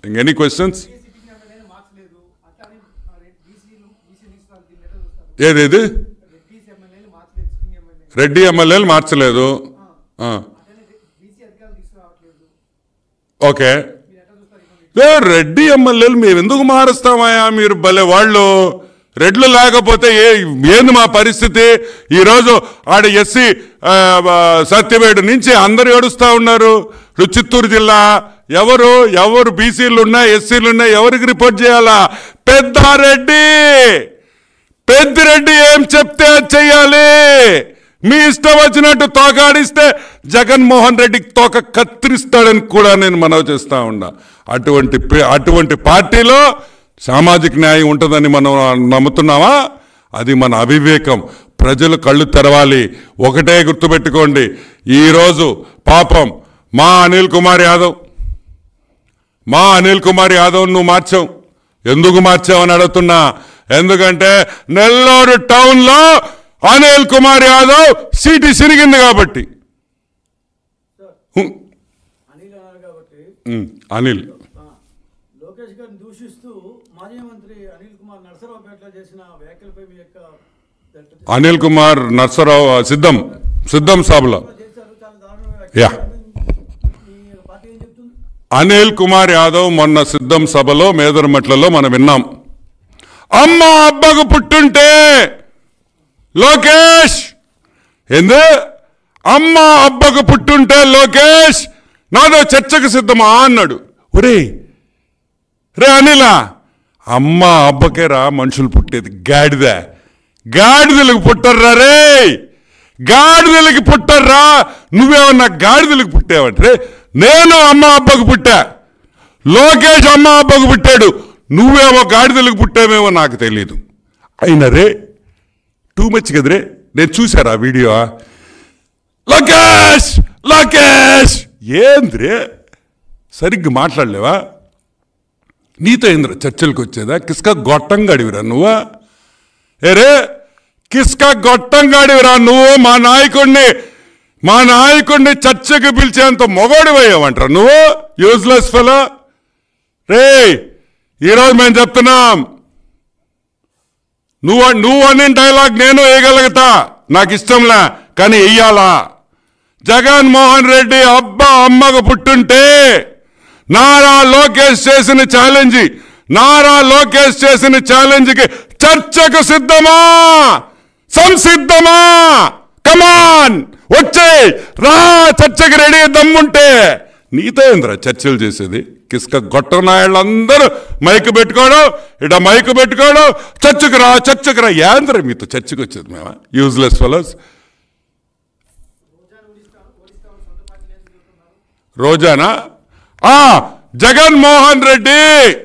ఇంకెనీ questions sitting ఎమ్మెల్యేని మార్చలేదు అట్లానే బీసీలు బీసీ తీసుకున్నారు దీన్ని ఎట్లా చూస్తారు ఏదేది రెడ్డిస్ ఎమ్మెల్యేలు మార్చలేదు సిట్టింగ్ ఎమ్మెల్యే రెడ్డి ఎమ్మెల్యేలు మార్చలేదు ఆ, అట్లనే బీసీ అధికారులు తీసుకురావట్లేదు ఓకే మీరు ఎట్లా చూస్తారు ఇక్కడ ఏ, రెడ్డి ఎమ్మెల్యేలు మేము ఎందుకు మారుస్తామయ్యా మీరు భలే వాళ్ళు రెడ్లు లేకపోతే ఏ ఏంది మా పరిస్థితి ఈరోజు ఆడ ఎస్సీ ఆ, ఆ, సత్యవేడు నుంచి అందరు ఏడుస్తా ఉన్నారు ఇప్పుడు చిత్తూరు జిల్లా ఎవరు ఎవరు బీసీలు ఉన్నా ఎస్సీలు ఉన్నా ఎవరికి రిపోర్ట్ చేయాలా పెద్దారెడ్డి పెద్దిరెడ్డి ఏం చెప్తే అది చెయ్యాలి మీ ఇష్టం వచ్చినట్టు తోకాడిస్తే జగన్మోహన్ రెడ్డికి తోక కత్తిరిస్తాడని కూడా నేను మనవి చేస్తా ఉన్నా అటువంటి పే- అటువంటి పార్టీలో సామాజిక న్యాయం ఉంటుందని మనం నమ్ముతున్నామా అది మన అవివేకం ప్రజలు కళ్ళు తెరవాలి ఒకటే గుర్తుపెట్టుకోండి ఈరోజు పాపం మా అనిల్ కుమార్ యాదవ్ మా అనిల్ కుమార్ యాదవ్ నువ్వు మార్చావు ఎందుకు మార్చావని అడుగుతున్నా ఎందుకంటే నెల్లూరు టౌన్ లో అనిల్ కుమార్ యాదవ్ సీటు సిరిగింది కాబట్టి ఉం, అనిల్ అన్నారు కాబట్టి ఉం, అనిల్ ఆ, లోకేష్ గారిని దూషిస్తూ మాజీ మంత్రి అనిల్ కుమార్ నర్సరావుపేటలో చేసిన వ్యాఖ్యలపై మీ యొక్క దట్ అనిల్ కుమార్ నర్సరావు సిద్ధం సిద్ధం సభలో చేశారు చాలా దారుణమైన యా. వ్యాఖ్యలు మీ యొక్క పార్టీ ఏం చెప్తుంది అనిల్ కుమార్ యాదవ్ మొన్న సిద్ధం సభలో మేదరమట్లలో మనం విన్నాం అమ్మ అబ్బకు పుట్టుంటే లోకేష్ ఏంది అమ్మ అబ్బకు పుట్టుంటే లోకేష్ నాదో చర్చకు సిద్ధమా అన్నాడు ఒరే రే అనిలా అమ్మ అబ్బకే రా మనుషులు పుట్టేది గాడిద గాడిదలకు పుట్టర్రా రే గాడిదలకి పుట్టర్రా నువ్వేమన్నా గాడిదలకు పుట్టావంటే నేను అమ్మ అబ్బకు పుట్టా లోకేష్ అమ్మ అబ్బకు పుట్టాడు నువ్వేమో గాడిదలకు పుట్టావేమో నాకు తెలియదు అయినా రే టూ మచ్ కదరే నేను చూశారా ఆ వీడియో లోకేష్ లోకేష్ ఏంద్రే సరిగ్గా మాట్లాడలేవా నీతో ఏంద్ర చర్చలకు వచ్చేదా కిస్కా గొట్టంగా అడివిరా నువ్వా ఏరే కిస్కా గొట్టంగా అడివిరా నువ్వు మా నాయకుడిని మా నాయకుడిని చర్చకు పిలిచేంత మొగోడివయ్యావంటరా నువ్వు యూజ్లెస్ ఫెలో రే ఈరోజు మేము చెప్తున్నాం నువ్వు నువ్వు అనే డైలాగ్ నేను వేయగలుగుతా నాకు ఇష్టంలే కానీ వెయ్యాలా జగన్మోహన్ రెడ్డి అబ్బా అమ్మకు పుట్టుంటే నారా లోకేష్ చేసిన ఛాలెంజ్ నారా లోకేష్ చేసిన ఛాలెంజ్కి చర్చకు సిద్ధమా సంసిద్ధమా కమాన్ వచ్చే రా చర్చకి రెడీ దమ్ముంటే నీతో ఏంద్రా చర్చలు చేసేది కిస్క గొట్ట నాయుళ్ళందరూ మైకు పెట్టుకోవడం ఇడ మైకు పెట్టుకోవడం చర్చకు రా చర్చకు రా ఏంద్ర మీతో చర్చకు వచ్చేది మేమా యూజ్లెస్ ఫెలోస్ రోజానా ఆ జగన్మోహన్ రెడ్డి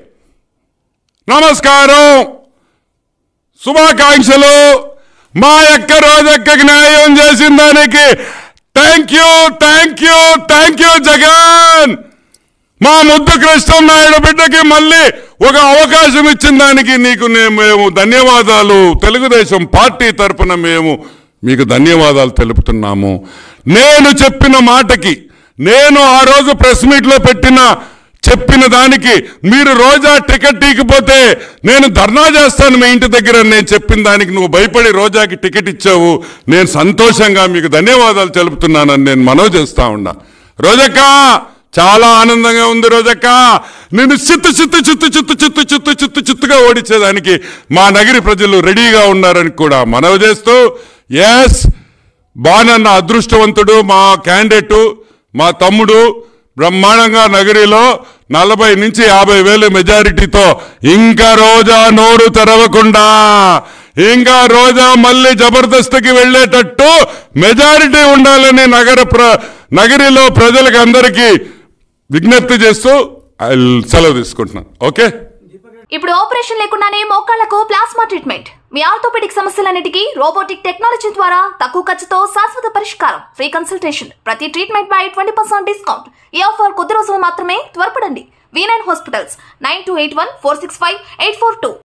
నమస్కారం శుభాకాంక్షలు మా యొక్క రోజక్కకి న్యాయం చేసిన దానికి thank you thank you thank you Jagan మా ముద్దు కృష్ణ నాయుడు బిడ్డకి మళ్ళీ ఒక అవకాశం ఇచ్చిన దానికి నీకు నే- మేము ధన్యవాదాలు తెలుగుదేశం పార్టీ తరపున మేము మీకు ధన్యవాదాలు తెలుపుతున్నాము నేను చెప్పిన మాటకి నేను ఆ రోజు ప్రెస్ మీట్లో పెట్టిన చెప్పిన దానికి మీరు రోజా టికెట్ ఇకపోతే నేను ధర్నా చేస్తాను మీ ఇంటి దగ్గర అని నేను చెప్పిన దానికి నువ్వు భయపడి రోజాకి టికెట్ ఇచ్చావు నేను సంతోషంగా మీకు ధన్యవాదాలు తెలుపుతున్నానని నేను మనవి చేస్తా ఉన్నా రోజక్క చాలా ఆనందంగా ఉంది రోజక్క నేను చిత్తు చిత్తు చిత్తు చిత్తు చిత్తు చిత్తు చిత్తు చిత్తుగా ఓడించేదానికి మా నగరి ప్రజలు రెడీగా ఉన్నారని కూడా మనవి చేస్తూ ఎస్ బానన్న అదృష్టవంతుడు మా క్యాండిడేటు మా తమ్ముడు బ్రహ్మాండంగా నగరిలో నలభై నుంచి యాభై వేలు మెజారిటీతో ఇంకా రోజా నోరు తెరవకుండా ఇంకా రోజా మళ్ళీ జబర్దస్త్కి వెళ్ళేటట్టు మెజారిటీ ఉండాలని నగర ప్ర నగరిలో ప్రజలకు అందరికీ విజ్ఞప్తి చేస్తూ ఐ సెలవు తీసుకుంటున్నాను ఓకే ఇప్పుడు ఆపరేషన్ లేకుండానే మోకాళ్లకు ప్లాస్మా ట్రీట్మెంట్ మీ ఆర్థోపెడిక్ సమస్యలన్నిటికీ రోబోటిక్ టెక్నాలజీ ద్వారా తక్కువ ఖర్చుతో శాశ్వత పరిష్కారం ఫ్రీ కన్సల్టేషన్ ప్రతి ట్రీట్మెంట్ పై ట్వంటీ పర్సెంట్ డిస్కౌంట్ ఈ ఆఫర్ కొద్ది రోజులు మాత్రమే త్వరపడండి V nine hospitals nine two eight one four six five eight four two